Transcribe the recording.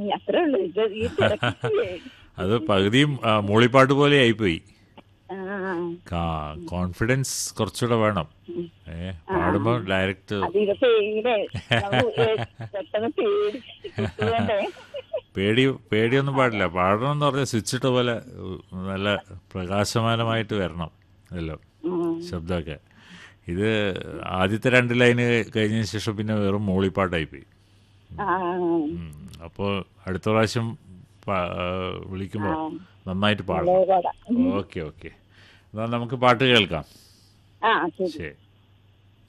ഉം, അത്രേ ഉള്ളൂ ഇത് ഈ തിരക്കിട്ട് അത് പകുതിയും ആ, മൂളിപ്പാട്ട് പോലെ ആയിപ്പോയി ആ കോൺഫിഡൻസ് കുറച്ചുകൂടെ വേണം ഏ പാടുമ്പോൾ ഡയറക്റ്റ് അതിന് പേടിയുടെ നമുക്ക് പെട്ടെന്ന് പേടി കിട്ടുവേണ്ടേ പേടി പേടിയൊന്നും പാടില്ല പാടണം എന്ന് പറഞ്ഞാൽ സ്വിച്ച് ഇട്ട പോലെ ഉം, നല്ല പ്രകാശമാനമായിട്ട് വരണം എല്ലാം ഉം. ശബ്ദമൊക്കെ ഇത് ആദ്യത്തെ രണ്ട് ലൈന് കഴിഞ്ഞതിന് ശേഷം പിന്നെ വെറും മൂളിപ്പാട്ടായിപ്പോയി ആ അപ്പോൾ അടുത്ത പ്രാവശ്യം പാ- ആ, വിളിക്കുമ്പോൾ നന്നായിട്ട് പാടണം വളരെ പാടാം. ഓക്കെ ഓക്കെ എന്നാൽ നമുക്ക് പാട്ട് കേൾക്കാം ആ ശരി ശരി